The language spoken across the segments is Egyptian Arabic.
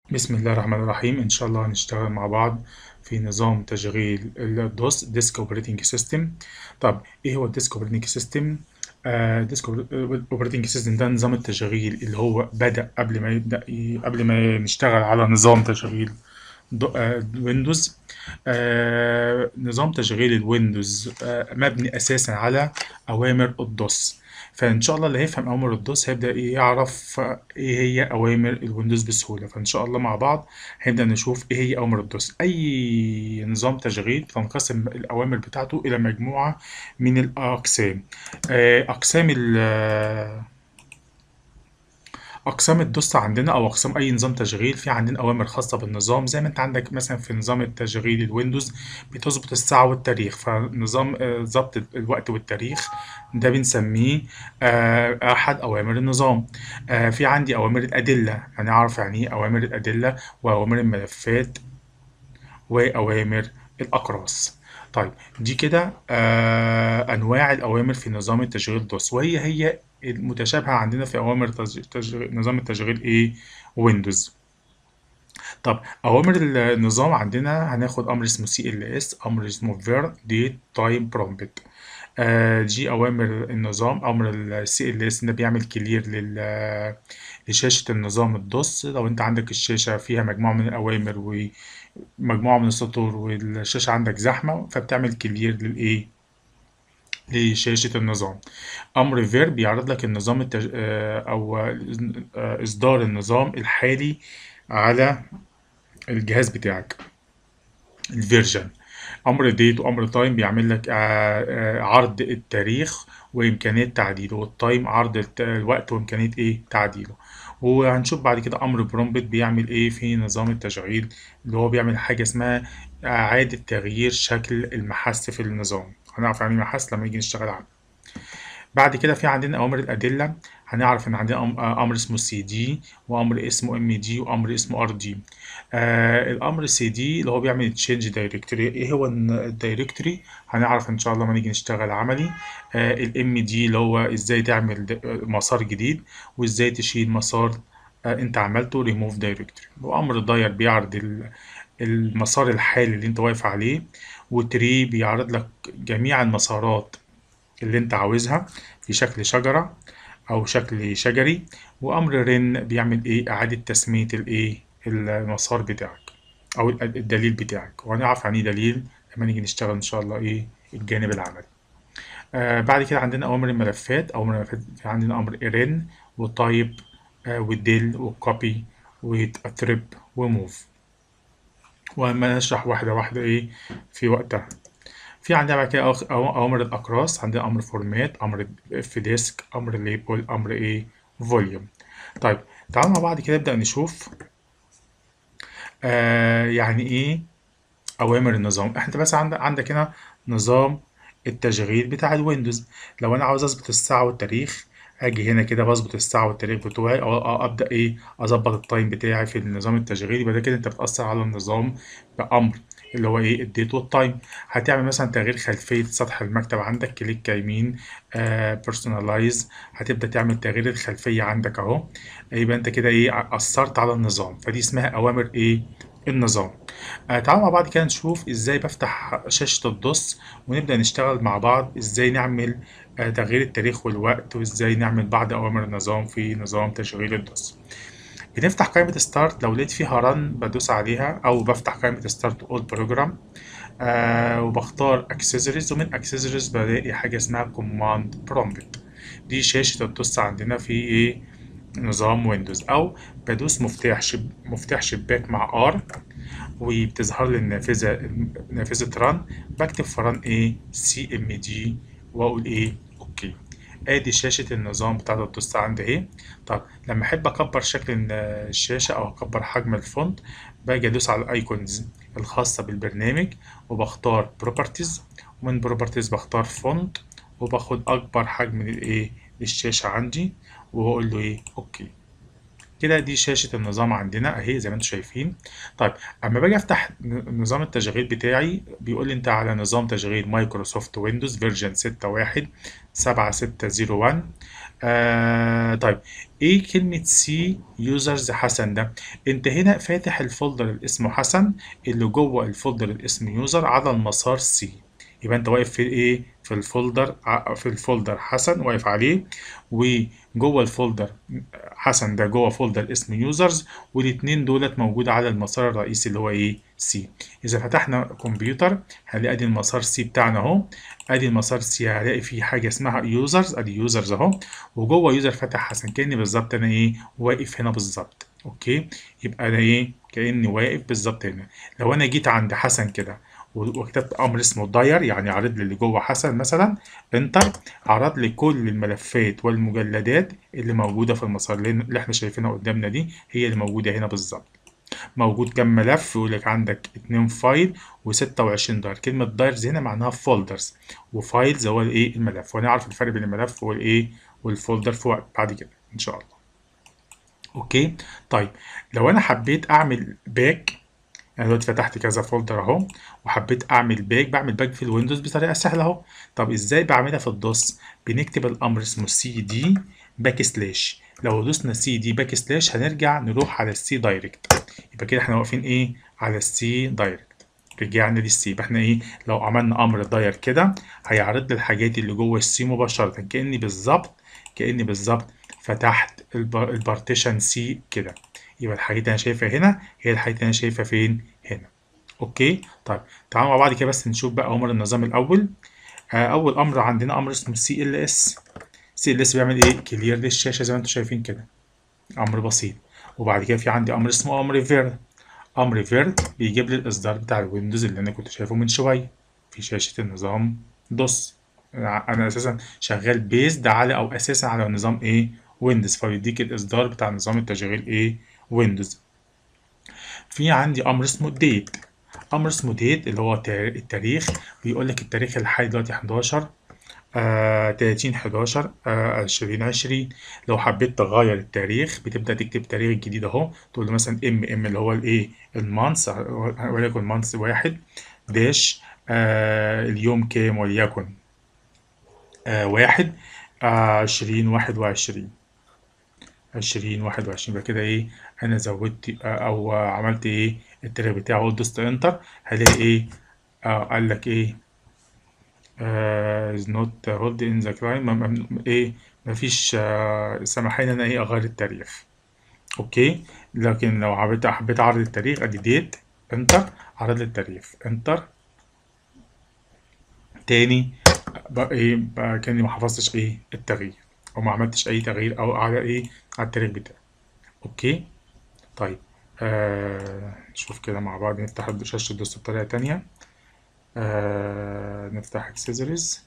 بسم الله الرحمن الرحيم إن شاء الله هنشتغل مع بعض في نظام تشغيل الدوس ديسك اوبريتنج سيستم طب إيه هو الديسك اوبريتنج سيستم؟ ديسك اوبريتنج سيستم ده نظام التشغيل اللي هو بدأ قبل ما يبدأ ي- قبل ما نشتغل على نظام تشغيل دو- آه، ويندوز آه، نظام تشغيل الويندوز آه، مبني أساسا على أوامر الدوس فإن شاء الله اللي هيفهم أوامر الدوس هيبدأ يعرف إيه هي أوامر الويندوز بسهولة فإن شاء الله مع بعض هنبدأ نشوف إيه هي أوامر الدوس أي نظام تشغيل تنقسم الأوامر بتاعته إلى مجموعة من الأقسام آه، أقسام ال أقسام الدوس عندنا أو أقسام أي نظام تشغيل في عندنا أوامر خاصة بالنظام زي ما أنت عندك مثلا في نظام التشغيل الويندوز بتظبط الساعة والتاريخ فنظام آه، ضبط الوقت والتاريخ ده بنسميه آه، أحد أوامر النظام آه، في عندي أوامر الأدلة هنعرف يعني إيه أوامر الأدلة وأوامر الملفات وأوامر الأقراص طيب دي كده آه أنواع الأوامر في نظام التشغيل دوس وهي هي المتشابهة عندنا في أوامر تج... تج... نظام التشغيل إيه ويندوز طب أوامر النظام عندنا هناخد أمر اسمه سي ال اس أمر اسمه فير ديت تايم برومبت آه دي أوامر النظام أمر السي ال اس ده بيعمل كلير لل لشاشة النظام الدوس لو أنت عندك الشاشة فيها مجموعة من الأوامر ومجموعة من السطور والشاشة عندك زحمة فبتعمل كلير للإيه لشاشة النظام أمر فير بيعرض لك النظام التج... آه، أو آه، إصدار النظام الحالي على الجهاز بتاعك الفيرجن أمر ديت وأمر تايم بيعمل لك آه، آه، عرض التاريخ وإمكانية تعديله والتايم عرض الت- الوقت وإمكانية إيه تعديله وهنشوف بعد كده أمر برومبت بيعمل إيه في نظام التشغيل اللي هو بيعمل حاجة اسمها إعادة تغيير شكل المحس في النظام هنعرف يعني إيه محس لما نيجي نشتغل عنه بعد كده في عندنا أوامر الأدلة هنعرف إن عندنا أم- أمر اسمه سي دي وأمر اسمه ام دي وأمر اسمه ار دي آه الأمر سي دي اللي هو بيعمل تشينج دايركتوري إيه هو الدايركتوري هنعرف إن شاء الله لما نيجي نشتغل عملي آه الام دي اللي هو إزاي تعمل د- مسار جديد وإزاي تشيل مسار آه أنت عملته ريموف دايركتوري وأمر داير بيعرض ال- المسار الحالي اللي أنت واقف عليه وتري بيعرض لك جميع المسارات اللي انت عاوزها في شكل شجرة او شكل شجري وامر رن بيعمل ايه اعادة تسمية الايه المسار بتاعك او الدليل بتاعك وهنعرف عن ايه دليل لما نيجي نشتغل ان شاء الله ايه الجانب العملي آه بعد كده عندنا اوامر الملفات اوامر الملفات في عندنا امر رن وتايب آه وديل وكوبي وتريب وموف وما نشرح واحدة واحدة ايه في وقتها في عندنا بعد كده أخ- أو- أوامر الأقراص عندنا أمر فورمات أمر اف ديسك أمر ليبل أمر إيه فوليوم طيب تعالوا مع بعض كده نبدأ نشوف آه يعني إيه أوامر النظام إحنا بس عندك عندك هنا نظام التشغيل بتاع الويندوز لو أنا عاوز أظبط الساعة والتاريخ أجي هنا كده بظبط الساعة والتاريخ بتوعي أو أو أبدأ إيه أظبط التايم بتاعي في النظام التشغيلي يبقى ده كده أنت بتأثر على النظام بأمر اللي هو ايه الديت والتايم هتعمل مثلا تغيير خلفية سطح المكتب عندك كليك يمين بيرسوناليز هتبدأ تعمل تغيير الخلفية عندك اهو يبقى انت كده ايه أثرت على النظام فدي اسمها أوامر ايه النظام آه تعالوا مع بعض كده نشوف ازاي بفتح شاشة الدوس ونبدأ نشتغل مع بعض ازاي نعمل آه تغيير التاريخ والوقت وازاي نعمل بعض أوامر النظام في نظام تشغيل الدوس بنفتح قائمة ستارت لو لقيت فيها رن بدوس عليها أو بفتح قائمة ستارت أول بروجرام آه وبختار اكسسوارز ومن اكسسوارز بلاقي حاجة اسمها كوماند برومبت دي شاشة الدوس عندنا في ايه نظام ويندوز أو بدوس مفتاح شب... مفتاح شباك مع ار وبتظهر لي النافذة نافذة ران بكتب في ران ايه سي ام دي واقول ايه اوكي ادي شاشة النظام بتاعت الدوس عندي اهي طب لما احب اكبر شكل ال- الشاشة او اكبر حجم الفونت باجي ادوس على الايكونز الخاصة بالبرنامج وبختار بروبرتيز ومن بروبرتيز بختار فونت وباخد اكبر حجم للايه للشاشة عندي وبقول له ايه اوكي كده دي شاشة النظام عندنا اهي زي ما انتم شايفين طيب اما باجي افتح ن- نظام التشغيل بتاعي بيقول لي انت على نظام تشغيل مايكروسوفت ويندوز فيرجن 6.1 7601 آه طيب ايه كلمة سي يوزرز حسن ده انت هنا فاتح الفولدر اللي اسمه حسن اللي جوه الفولدر اللي اسمه يوزر على المسار سي يبقى انت واقف في ايه في الفولدر ع- في الفولدر حسن واقف عليه وجوه الفولدر حسن ده جوه فولدر اسمه يوزرز والاتنين دولت موجود على المسار الرئيسي اللي هو ايه سي اذا فتحنا كمبيوتر هنلاقي ادي المسار سي بتاعنا اهو ادي المسار سي هلاقي فيه حاجه اسمها يوزرز ادي يوزرز اهو وجوه يوزر فتح حسن كاني بالظبط انا ايه واقف هنا بالظبط اوكي يبقى انا ايه كاني واقف بالظبط هنا لو انا جيت عند حسن كده و- وكتبت امر اسمه داير يعني عرض لي اللي جوه حسن مثلا انتر عرض لي كل الملفات والمجلدات اللي موجوده في المسار اللي اللي احنا شايفينها قدامنا دي هي اللي موجوده هنا بالظبط موجود كام ملف يقول لك عندك اتنين فايل و26 داير كلمة دايرز هنا معناها فولدرز وفايلز هو الايه الملف ونعرف الفرق بين الملف والايه والفولدر في وقت بعد كده ان شاء الله اوكي طيب لو انا حبيت اعمل باك انا دلوقتي فتحت كذا فولدر اهو وحبيت اعمل باك بعمل باك في الويندوز بطريقه سهله اهو طب ازاي بعملها في الدوس بنكتب الامر اسمه سي دي باك سلاش لو دوسنا سي دي باك سلاش هنرجع نروح على السي دايركت يبقى كده احنا واقفين ايه على السي دايركت رجعنا للسي يبقى احنا ايه لو عملنا امر داير كده هيعرض لي الحاجات اللي جوه السي مباشره كاني بالظبط كاني بالظبط فتحت البار- البارتيشن سي كده يبقى الحاجات اللي انا شايفها هنا هي الحاجات اللي انا شايفها فين هنا اوكي طيب تعالوا مع بعض كده بس نشوف بقى امر النظام الاول آه اول امر عندنا امر اسمه سي ال اس سي ال اس بيعمل ايه كلير للشاشه زي ما انتم شايفين كده امر بسيط وبعد كده في عندي امر اسمه امر فير امر فير بيجيب لي الاصدار بتاع الويندوز اللي انا كنت شايفه من شويه في شاشه النظام دوس انا اساسا شغال بيزد على او اساسا على نظام ايه ويندوز فبيديك الاصدار بتاع نظام التشغيل ايه ويندوز في عندي امر اسمه ديت امر اسمه ديت اللي هو تا- التاريخ بيقول لك التاريخ الحالي دلوقتي 11 آه 30 11 آه 20 20 لو حبيت تغير التاريخ بتبدأ تكتب تاريخ جديد اهو تقول له مثلا ام ام اللي هو الايه المانس وليكن مانس واحد داش آه اليوم كام وليكن آه واحد آه 20 21 20 21 يبقى كده ايه انا زودت آه، او آه، عملت ايه التاريخ بتاعه قلت دوست انتر هلاقي ايه آه قال لك ايه آه is not hold in the crime م- م- ايه مفيش آه سماح لي ان انا ايه اغير التاريخ اوكي لكن لو حبيت حبيت اعرض التاريخ ادي ديت انتر عرض لي التاريخ انتر تاني بقى ايه بقى كاني ما حفظتش ايه التغيير او ما عملتش اي تغيير او على ايه على التاريخ بتاعي اوكي طيب آه نشوف كده مع بعض نفتح شاشة الدوس بطريقة تانية آه نفتح اكسسوارز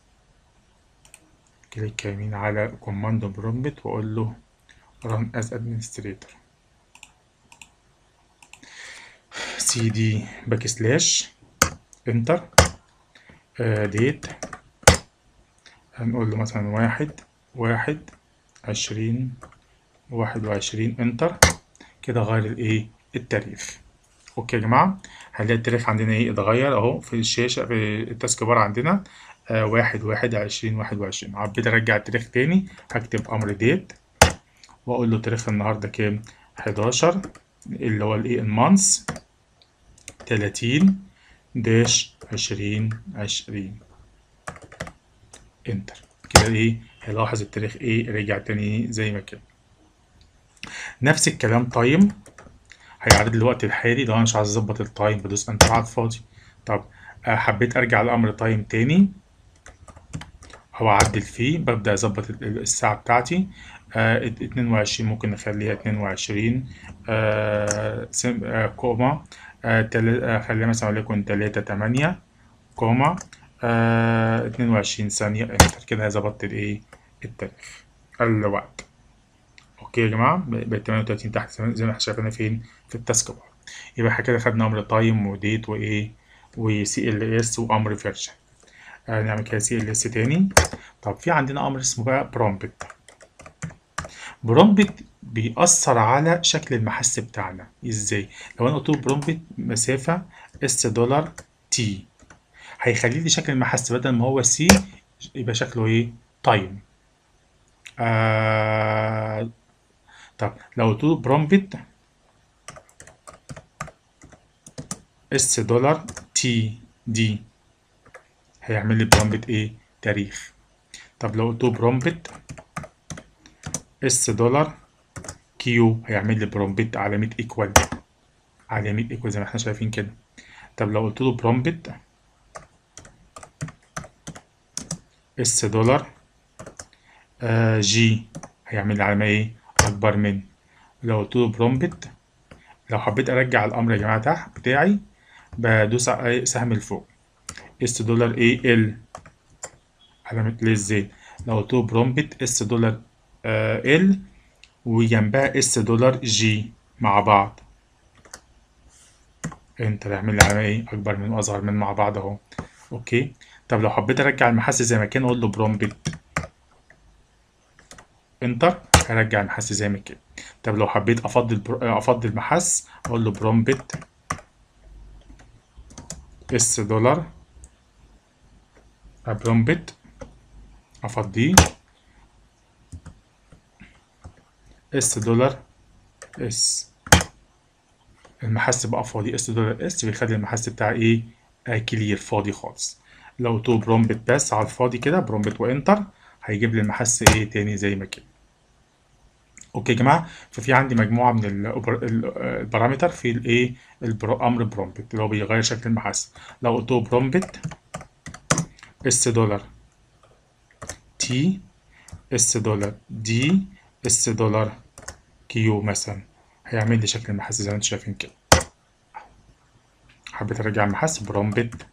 كليك يمين على كوماند برومبت واقول له run as administrator سي دي باك سلاش انتر ديت هنقول له مثلا واحد واحد عشرين واحد وعشرين انتر كده غير الايه التاريخ اوكي يا جماعه هنلاقي التاريخ عندنا ايه اتغير اهو في الشاشه في التاسك بار عندنا آه واحد واحد عشرين واحد وعشرين حبيت ارجع التاريخ تاني هكتب امر ديت واقول له تاريخ النهارده كام 11 اللي هو الايه المانس 30 داش 20 20 انتر كده ايه هيلاحظ التاريخ ايه رجع تاني زي ما كان نفس الكلام تايم هيعرض لي الوقت الحالي لو انا مش عايز اظبط التايم بدوس انتر على الفاضي طب آه، حبيت ارجع لامر تايم تاني او اعدل فيه ببدا اظبط ال- ال- الساعه بتاعتي آه 22 ممكن نخليها 22 آه سم آه كوما آه تل... آه خليها مثلا وليكن 3 8 كوما آه 22 ثانيه انتر كده ظبطت الايه التاريخ الوقت اوكي يا جماعه ب- بقت 38 تحت زي زي ما احنا شايفين فين في التاسك بار يبقى احنا كده خدنا امر تايم وديت وايه وسي ال اس وامر فيرجن آه نعمل كده سي ال اس تاني طب في عندنا امر اسمه بقى برومبت برومبت بيأثر على شكل المحس بتاعنا ازاي لو انا قلت له برومبت مسافة اس دولار تي هيخلي لي شكل المحس بدل ما هو سي يبقى شكله ايه تايم آه... طب لو قلت له برومبت اس دولار تي دي هيعمل لي برومبت ايه تاريخ طب لو قلت له برومبت اس دولار كيو هيعمل لي برومبت علامة ايكوال علامة ايكوال زي ما احنا شايفين كده طب لو قلت له برومبت اس دولار آه جي هيعمل لي علامة ايه اكبر من لو قلت له برومبت لو حبيت ارجع الامر يا جماعة تحت بتاعي بدوس على سهم لفوق اس دولار ايه ال علامة ليه ازاي لو قلت له برومبت اس دولار آه ال وجنبها اس دولار جي مع بعض انت تعمل لي علامة ايه اكبر من واصغر من مع بعض اهو اوكي طب لو حبيت ارجع المحس زي ما كان اقول له برومبت انتر هرجع المحس زي ما كان طب لو حبيت افضل برو... افضل المحس اقول له برومبت اس دولار برومبت افضيه اس دولار اس المحس بقى فاضي اس دولار اس بيخلي المحس بتاعي ايه آه كلير فاضي خالص لو تو برومبت بس على الفاضي كده برومبت وانتر هيجيب لي المحس ايه تاني زي ما كده اوكي يا جماعه ففي عندي مجموعه من البارامتر في الايه الامر برومبت اللي هو بيغير شكل المحس لو قلت له برومبت اس دولار تي اس دولار دي اس دولار كيو مثلا هيعمل لي شكل المحس زي ما انتم شايفين كده حبيت ارجع المحس برومبت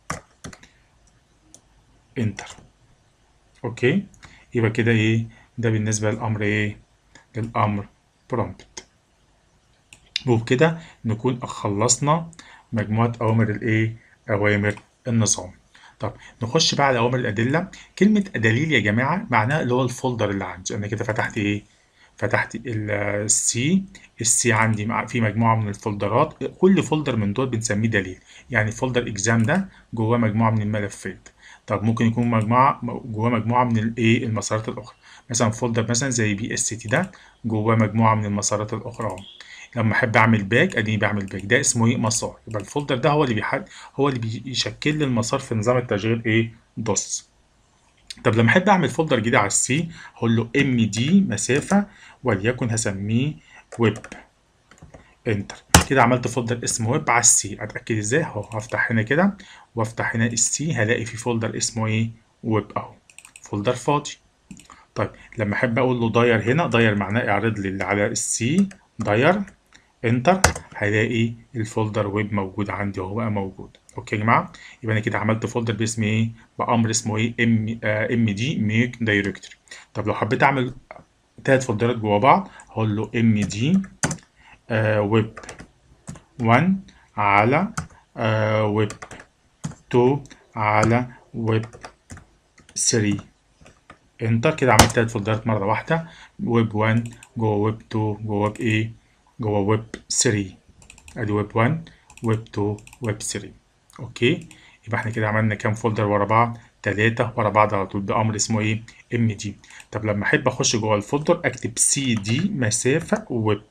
انتر اوكي يبقى كده ايه ده بالنسبه للامر ايه للامر برومبت وبكده نكون خلصنا مجموعه اوامر الايه اوامر النظام طب نخش بقى على اوامر الادله كلمه دليل يا جماعه معناها اللي هو الفولدر اللي عندي انا كده فتحت ايه فتحت السي السي عندي مع في مجموعه من الفولدرات كل فولدر من دول بنسميه دليل يعني فولدر اكزام ده جواه مجموعه من الملفات طب ممكن يكون مجموعه جواه مجموعه من الايه المسارات الاخرى مثلا فولدر مثلا زي بي اس تي ده جواه مجموعه من المسارات الاخرى اهو لما احب اعمل باك اديني بعمل باك ده اسمه ايه مسار يبقى الفولدر ده هو اللي بيحد هو اللي بيشكل لي المسار في نظام التشغيل ايه دوس طب لما احب اعمل فولدر جديد على السي هقول له ام دي مسافه وليكن هسميه ويب انتر كده عملت فولدر اسمه ويب على السي اتاكد ازاي اهو هفتح هنا كده وافتح هنا السي هلاقي في فولدر اسمه ايه ويب اهو فولدر فاضي طيب لما احب اقول له داير هنا داير معناه اعرض لي اللي على السي داير انتر هلاقي الفولدر ويب موجود عندي اهو بقى موجود اوكي يا جماعه يبقى انا كده عملت فولدر باسم ايه بامر اسمه ايه ام ام دي ميك دايركتوري طب لو حبيت اعمل تلات فولدرات جوا بعض هقول له ام دي ويب 1 على ويب 2 على ويب 3 انتر كده عملت تلات فولدرات مره واحده ويب 1 جوه ويب 2 جوه ويب ايه جوه ويب 3 ادي ويب 1 ويب 2 ويب 3 اوكي يبقى احنا كده عملنا كام فولدر ورا بعض تلاتة ورا بعض على طول بأمر اسمه ايه ام دي طب لما احب اخش جوه الفولدر اكتب سي دي مسافة ويب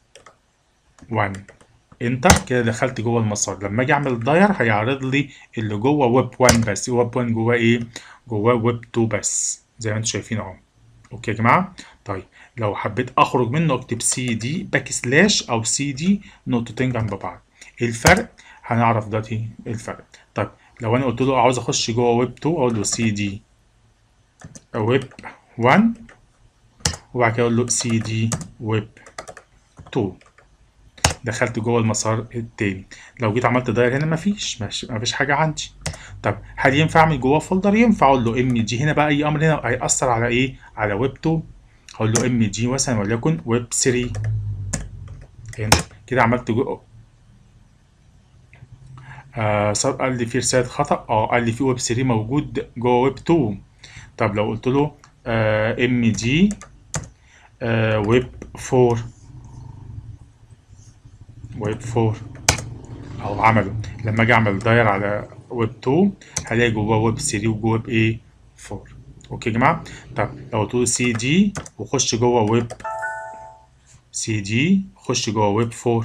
1 انتر كده دخلت جوه المسار لما اجي اعمل داير هيعرض لي اللي جوه ويب 1 بس ويب 1 جواه ايه جواه ويب 2 بس زي ما انتم شايفين اهو اوكي يا جماعه طيب لو حبيت اخرج منه اكتب سي دي باك سلاش او سي دي نقطتين جنب بعض ايه الفرق هنعرف دلوقتي ايه الفرق طيب لو انا قلت له عاوز اخش جوه ويب 2 اقول له سي دي ويب 1 وبعد كده اقول له سي دي ويب 2 دخلت جوه المسار التاني لو جيت عملت داير هنا مفيش مفيش حاجه عندي طب هل ينفع اعمل جواه فولدر ينفع اقول له ام جي هنا بقى اي امر هنا هيأثر على ايه على ويب 2 هقول له ام جي مثلا وليكن ويب 3 كده عملت جوه آه قال لي في رساله خطا اه قال لي في ويب 3 موجود جوه ويب 2 طب لو قلت له ام جي آه ويب 4 ويب 4 اهو عمله لما اجي اعمل داير على ويب 2 هلاقي جواه ويب 3 وجوه ويب ايه 4 اوكي يا جماعه طب لو تقول سي دي وخش جوه ويب سي دي خش جوه ويب 4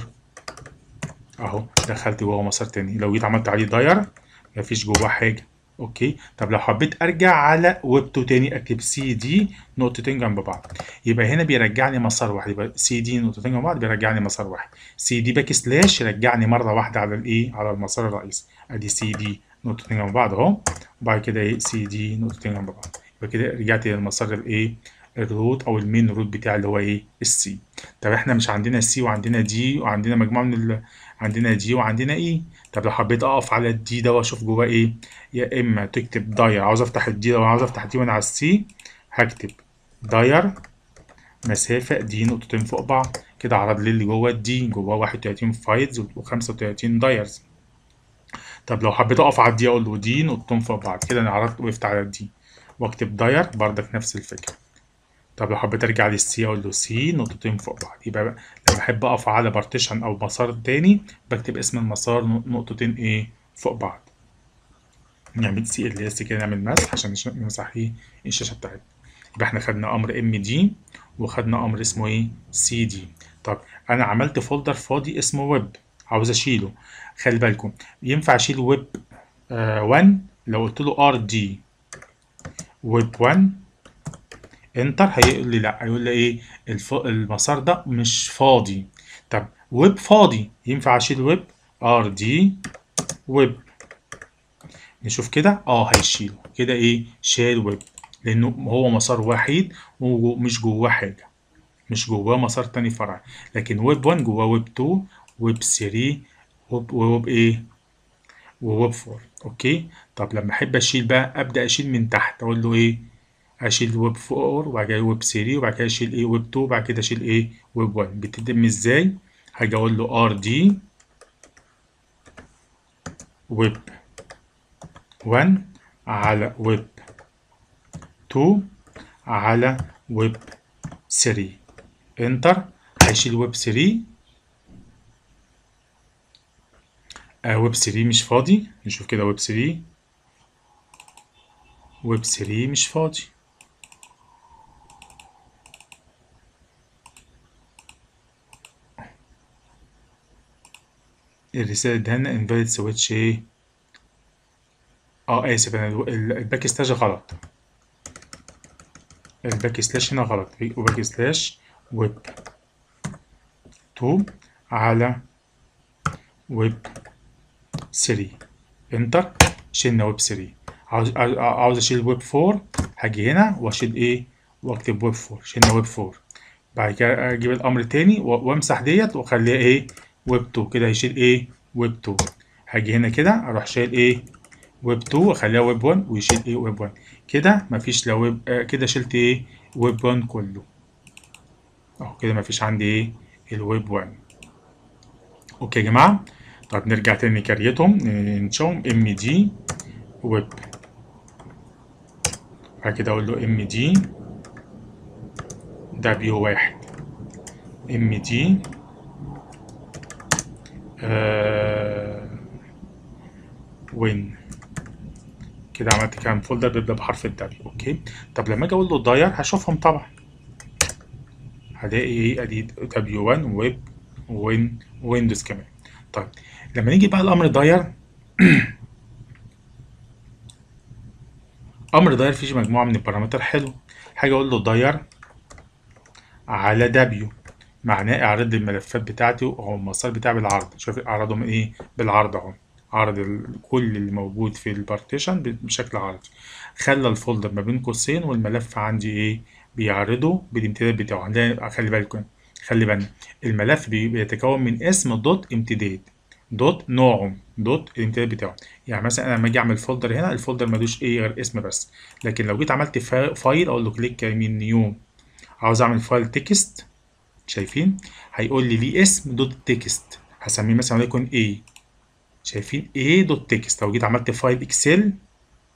اهو دخلت جوه مسار تاني لو جيت عملت عليه داير مفيش جواه حاجه اوكي طب لو حبيت ارجع على ويب 2 تاني اكتب سي دي نقطتين جنب بعض يبقى هنا بيرجعني مسار واحد يبقى سي دي نقطتين جنب بعض بيرجعني مسار واحد سي دي باك سلاش يرجعني مره واحده على الايه على المسار الرئيسي ادي سي دي نقطتين جنب بعض اهو وبعد كده ايه سي دي نقطتين جنب بعض يبقى كده رجعت للمسار الايه الروت او المين روت بتاعي اللي هو ايه السي طب احنا مش عندنا سي وعندنا دي وعندنا مجموعه من ال... عندنا دي وعندنا ايه طب لو حبيت اقف على الدي ده واشوف جواه ايه يا اما تكتب داير عاوز افتح الدي لو عاوز افتح دي وانا على السي هكتب داير مسافه دي نقطتين فوق بعض كده عرض لي اللي جوه الدي جواه 31 فايلز و35 دايرز طب لو حبيت اقف على الدي اقول له دي نقطتين فوق بعض كده انا عرضت وقفت على الدي واكتب داير بردك نفس الفكره طب لو حبيت ارجع للسي اقول له سي نقطتين فوق بعض يبقى بقى لما احب اقف على بارتيشن او مسار تاني بكتب اسم المسار نقطتين ايه فوق بعض نعمل سي ال اس كده نعمل مسح عشان نمسح ايه الشاشه بتاعتنا يبقى احنا خدنا امر ام دي وخدنا امر اسمه ايه سي دي طب انا عملت فولدر فاضي اسمه ويب عاوز اشيله خلي بالكم ينفع اشيل ويب 1 لو قلت له ار دي ويب 1 انتر هيقول لي لا هيقول لي ايه الف... المسار ده مش فاضي طب ويب فاضي ينفع اشيل ويب ار دي ويب نشوف كده اه هيشيله كده ايه شال ويب لانه هو مسار وحيد ومش جواه حاجه مش جواه مسار تاني فرعي لكن ويب 1 جواه ويب 2 ويب 3 ويب ويب ايه وويب 4 اوكي طب لما احب اشيل بقى ابدا اشيل من تحت اقول له ايه اشيل ويب 4 وبعد كده ويب 3 وبعد كده اشيل ايه ويب 2 وبعد كده اشيل ايه ويب 1 بتتم ازاي هاجي اقول له ار دي ويب 1 على ويب 2 على ويب 3 انتر هيشيل ويب 3 آه ويب 3 مش فاضي نشوف كده ويب 3 ويب 3 مش فاضي الرسالة ادهالنا invalid switch ايه اه اسف انا الباك سلاش غلط الباك سلاش هنا غلط وباك سلاش ويب 2 على ويب 3 انتر شلنا ويب 3 عاوز عاوز اشيل ويب 4 هاجي هنا واشيل ايه واكتب ويب 4 شلنا ويب 4 بعد كده اجيب الامر تاني وامسح ديت واخليها ايه ويب 2 كده هيشيل ايه ويب 2 هاجي هنا كده اروح شايل ايه ويب 2 واخليها ويب 1 ويشيل ايه ويب 1 كده مفيش لا ويب آه كده شلت ايه ويب 1 كله اهو كده مفيش عندي ايه الويب 1 اوكي يا جماعه طب نرجع تاني كريتهم نشوفهم ام دي ويب بعد كده اقول له ام دي دبليو واحد ام دي آه وين كده عملت كام فولدر بيبدأ بحرف الدبليو اوكي طب لما اجي اقول له داير هشوفهم طبعا هلاقي ايه ادي دبليو 1 ويب وين ويندوز كمان طيب لما نيجي بقى الامر داير امر داير فيه مجموعه من البارامتر حلو حاجه اقول له داير على دبليو معناه اعرض لي الملفات بتاعتي او المسار بتاعي بالعرض شوف اعرضهم ايه بالعرض اهو عرض كل اللي موجود في البارتيشن بشكل عرضي خلى الفولدر ما بين قوسين والملف عندي ايه بيعرضه بالامتداد بتاعه خلي بالكم خلي بالنا الملف بيتكون من اسم دوت امتداد دوت نوعه دوت الامتداد بتاعه يعني مثلا انا لما اجي اعمل فولدر هنا الفولدر ملوش ايه غير اسم بس لكن لو جيت عملت فايل اقول له كليك يمين نيو عاوز اعمل فايل تكست شايفين هيقول لي ليه اسم دوت تكست هسميه مثلا وليكن ايه شايفين ايه دوت تكست لو جيت عملت فايل اكسل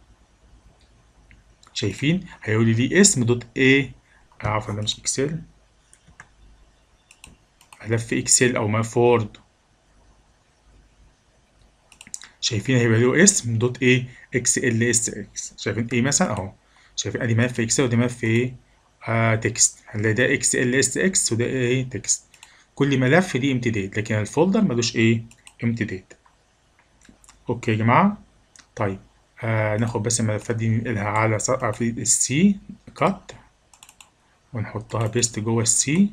شايفين هيقول لي ليه اسم دوت ايه عفوا ده مش اكسل ملف اكسل او ملف وورد شايفين هيبقى له اسم دوت ايه اكس ال اس اكس شايفين ايه مثلا اهو شايفين ادي ملف اكسل ودي ملف ايه آه تكست هنلاقي ده اكس ال اس اكس وده ايه تكست كل ملف ليه امتداد لكن الفولدر ملوش ايه امتداد اوكي يا جماعه طيب آه ناخد بس الملفات دي ننقلها على في السي كات ونحطها بيست جوه السي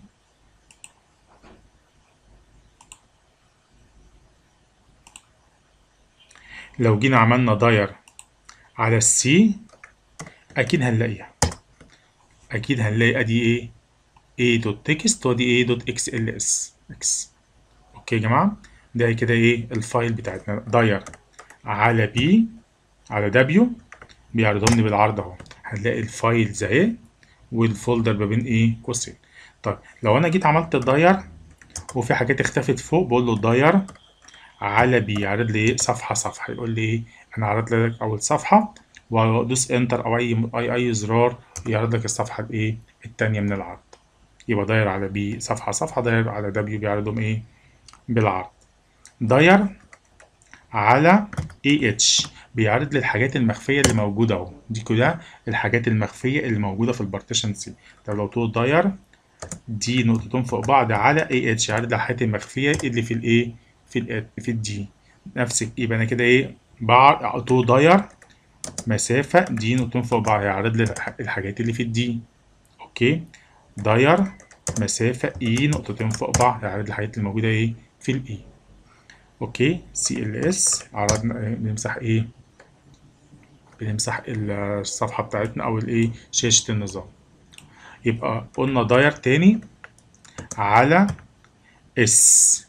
لو جينا عملنا داير على السي اكيد هنلاقيها اكيد هنلاقي ادي ايه a دوت تكست ودي a دوت اكس ال اس اكس اوكي يا جماعه ده كده ايه الفايل بتاعتنا داير على بي على دبليو بيعرضهم لي بالعرض اهو هنلاقي الفايلز اهي والفولدر ما بين ايه قوسين طيب لو انا جيت عملت الداير وفي حاجات اختفت فوق بقول له الداير على بي يعرض لي ايه صفحه صفحه يقول لي ايه انا عرض لك اول صفحه وادوس انتر او اي اي اي زرار يعرض لك الصفحه الايه الثانيه من العرض يبقى داير على بي صفحه صفحه داير على دبليو بيعرضهم ايه بالعرض داير على اي اتش بيعرض لي الحاجات المخفيه اللي موجوده اهو دي كلها الحاجات المخفيه اللي موجوده في البارتيشن سي طب لو تقول داير دي نقطتين فوق بعض على اي اتش يعرض لي الحاجات المخفيه اللي في الايه في ال في الدي نفس يبقى انا كده ايه بعد تو داير مسافه دي نقطتين فوق بعض هيعرض لي الحاجات اللي في الدي اوكي داير مسافه اي نقطتين فوق بعض هيعرض لي الحاجات اللي موجوده ايه في الاي اوكي سي ال اس عرضنا بنمسح ايه بنمسح الصفحه بتاعتنا او الايه شاشه النظام يبقى قلنا داير تاني على اس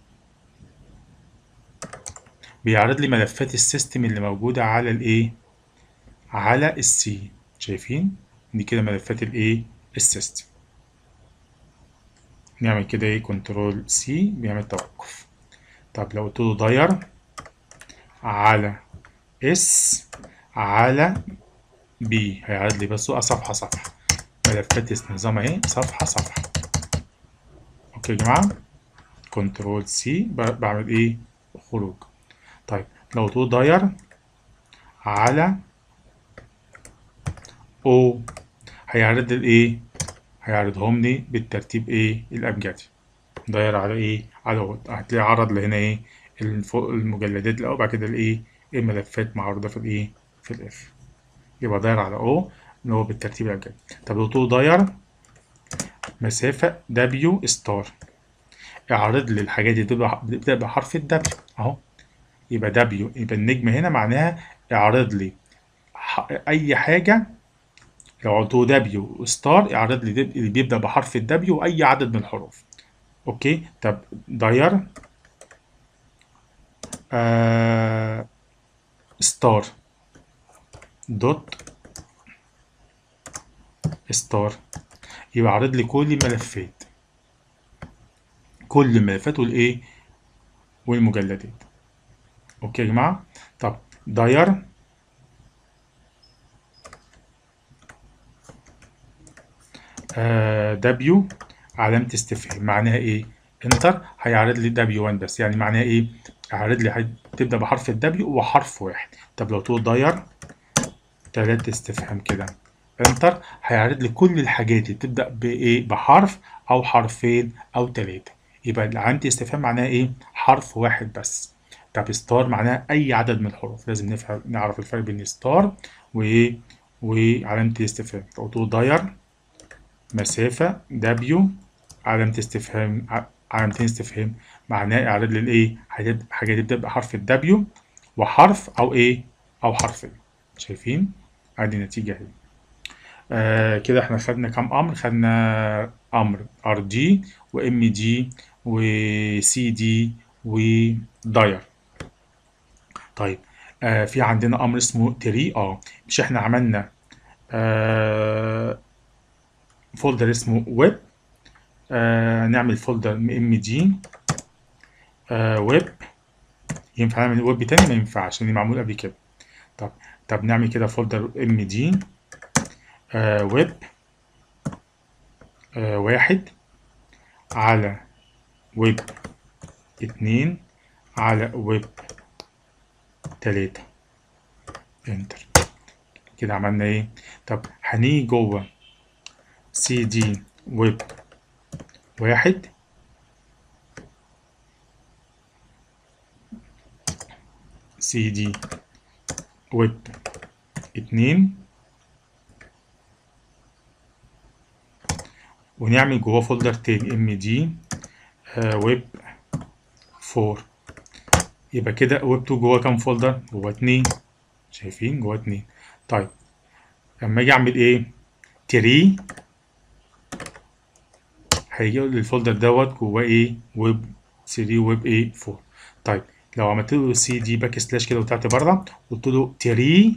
بيعرض لي ملفات السيستم اللي موجودة على الايه على السي شايفين دي كده ملفات الايه السيستم نعمل كده ايه كنترول سي بيعمل توقف طب لو قلت له داير على اس على بي هيعرض لي بس صفحة صفحة ملفات النظام اهي صفحة صفحة اوكي يا جماعة كنترول سي بعمل ايه خروج طيب لو تو داير على او هيعرض الايه هيعرضهم لي بالترتيب ايه الابجدي داير على ايه على او هتلاقي عرض لهنا ايه المجلدات الاول بعد كده الايه الملفات معروضه في الايه في الاف يبقى داير على او اللي هو بالترتيب الابجدي طب لو تو داير مسافه دبليو ستار اعرض لي الحاجات دي بتبدا بحرف الدبليو اهو يبقى دبليو يبقى النجم هنا معناها اعرض لي اي حاجه لو قلت دبليو ستار اعرض لي اللي بيبدا بحرف الدبليو واي عدد من الحروف اوكي طب داير آه ستار دوت ستار يبقى عرض لي كل الملفات كل الملفات والايه والمجلدات اوكي يا جماعه طب داير دبليو علامة استفهام معناها ايه؟ انتر هيعرض لي دبليو 1 بس يعني معناها ايه؟ هيعرض لي تبدأ بحرف الدبليو وحرف واحد طب لو تقول داير تلاتة استفهام كده انتر هيعرض لي كل الحاجات اللي بتبدأ بايه؟ بحرف او حرفين او تلاتة يبقى علامة استفهام معناها ايه؟ حرف واحد بس طب ستار معناها اي عدد من الحروف لازم نفهم نعرف الفرق بين ستار وايه وعلامة الاستفهام لو تقول داير مسافة دبليو علامة استفهام علامتين استفهام معناه اعرض لي الايه حاجة تبدأ بحرف الدبليو وحرف او ايه او حرفين شايفين ادي النتيجة اهي آه كده احنا خدنا كام امر خدنا امر ار دي وام دي وسي دي وداير طيب آه في عندنا امر اسمه تري اه مش احنا عملنا آه فولدر اسمه ويب آه نعمل فولدر ام دي آه ويب ينفع نعمل ويب تاني ما ينفعش لان معمول قبل كده طب طب نعمل كده فولدر ام دي آه ويب آه واحد على ويب اتنين على ويب تلاتة انتر كده عملنا ايه طب هنيجي جوه سي دي ويب واحد سي دي ويب اتنين ونعمل جواه فولدر تاني ام دي ويب فور يبقى كده ويب 2 جواه كام فولدر؟ جواه اتنين شايفين جواه اتنين طيب لما اجي اعمل ايه؟ تري هيجي للفولدر دوت جواه ايه؟ ويب 3 ويب ايه 4 طيب لو عملت له سي دي باك سلاش كده وطلعت بره قلت له تري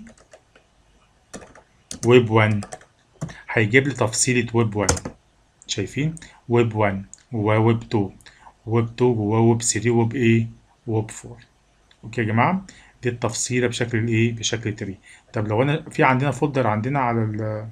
ويب 1 هيجيب لي تفصيلة ويب 1 شايفين؟ ويب 1 جواه ويب 2 ويب 2 جواه ويب 3 ويب ايه؟ ويب 4 اوكي يا جماعة دي التفصيلة بشكل الايه؟ بشكل تري طب لو انا في عندنا فولدر عندنا على ال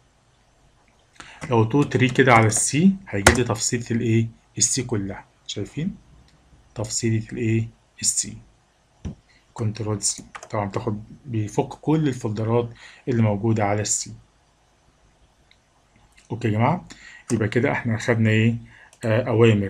لو قلت له تري كده على السي هيجيب لي تفصيلة الايه؟ السي كلها شايفين؟ تفصيلة الايه؟ السي كنترول سي طبعا بتاخد بيفك كل الفولدرات اللي موجودة على السي اوكي يا جماعة يبقى كده احنا خدنا ايه آه اوامر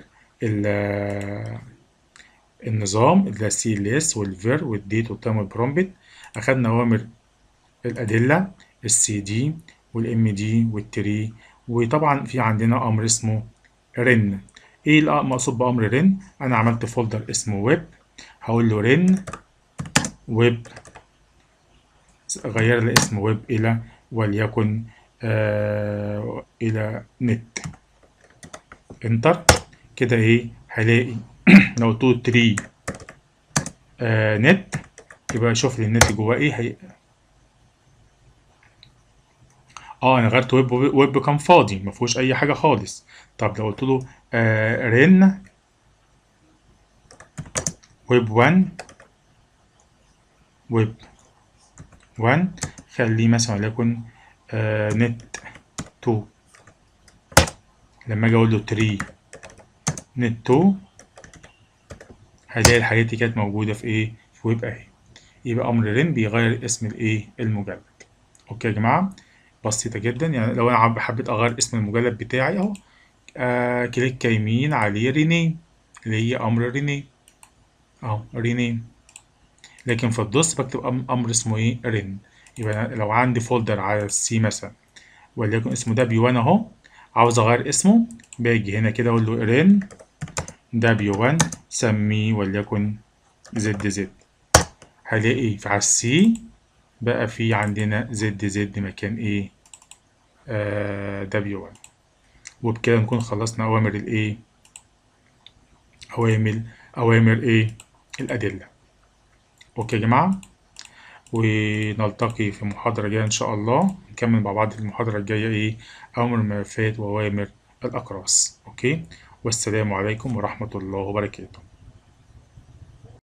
النظام اللي سي ال اس والفير والديت والتايم والبرومبت اخدنا اوامر الادلة السي دي والام دي والتري وطبعا في عندنا امر اسمه رن ايه المقصود بامر رن انا عملت فولدر اسمه ويب هقول له رن ويب غير لي اسم ويب الى وليكن آه الى نت انتر كده ايه هلاقي لو قلت له تري آه نت يبقى شوف لي النت جواه ايه هي اه انا غيرت ويب ويب كان فاضي ما فيهوش اي حاجه خالص طب لو قلت له آه رن ويب 1 ويب 1 خليه مثلا وليكن آه نت 2 لما اجي اقول له 3 نت 2 هلاقي الحاجات دي كانت موجوده في ايه في ويب اهي يبقى امر رن بيغير اسم الايه المجلد اوكي يا جماعه بسيطه جدا يعني لو انا حبيت اغير اسم المجلد بتاعي اهو آه كليك يمين عليه رينيم اللي هي امر رينيم اهو رينيم لكن في الدوس بكتب امر اسمه ايه رن يبقى لو عندي فولدر على السي مثلا وليكن اسمه دبليو 1 اهو عاوز اغير اسمه باجي هنا كده اقول له رن دبليو 1 سميه وليكن زد زد هلاقي في على السي بقى في عندنا زد زد مكان ايه دبليو 1 وبكده نكون خلصنا اوامر الايه اوامر اوامر ايه الادله اوكي يا جماعه ونلتقي في محاضره جايه ان شاء الله نكمل مع بعض المحاضره الجايه ايه اوامر الملفات واوامر الاقراص اوكي والسلام عليكم ورحمه الله وبركاته